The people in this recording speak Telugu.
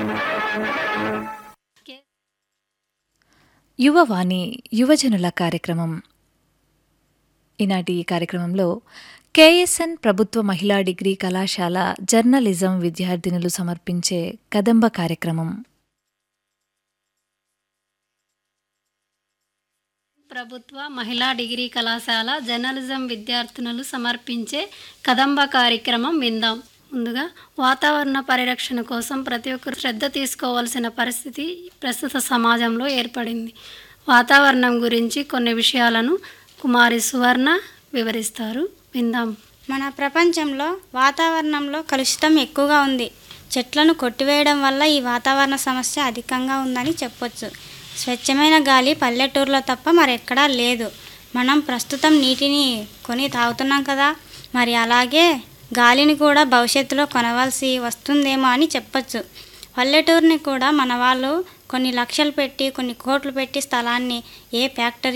యువవాణి యువజనుల కార్యక్రమం ఈనాటి ఈ కార్యక్రమంలో కేఎస్ఎన్ ప్రభుత్వ మహిళా డిగ్రీ కళాశాల జర్నలిజం విద్యార్థినులు సమర్పించే కదంబ కార్యక్రమం ప్రభుత్వ మహిళా డిగ్రీ కళాశాల జర్నలిజం విద్యార్థినులు సమర్పించే కదంబ కార్యక్రమం విందాం ముందుగా వాతావరణ పరిరక్షణ కోసం ప్రతి ఒక్కరు శ్రద్ధ తీసుకోవాల్సిన పరిస్థితి ప్రస్తుత సమాజంలో ఏర్పడింది వాతావరణం గురించి కొన్ని విషయాలను కుమారి సువర్ణ వివరిస్తారు విందాం మన ప్రపంచంలో వాతావరణంలో కలుషితం ఎక్కువగా ఉంది చెట్లను కొట్టివేయడం వల్ల ఈ వాతావరణ సమస్య అధికంగా ఉందని చెప్పొచ్చు స్వచ్ఛమైన గాలి పల్లెటూరులో తప్ప మరెక్కడా లేదు మనం ప్రస్తుతం నీటిని కొని తాగుతున్నాం కదా మరి అలాగే గాలిని కూడా భవిష్యత్తులో కొనవలసి వస్తుందేమో అని చెప్పొచ్చు పల్లెటూరుని కూడా మన వాళ్ళు కొన్ని లక్షలు పెట్టి కొన్ని కోట్లు పెట్టి స్థలాన్ని ఏ ఫ్యాక్టరీ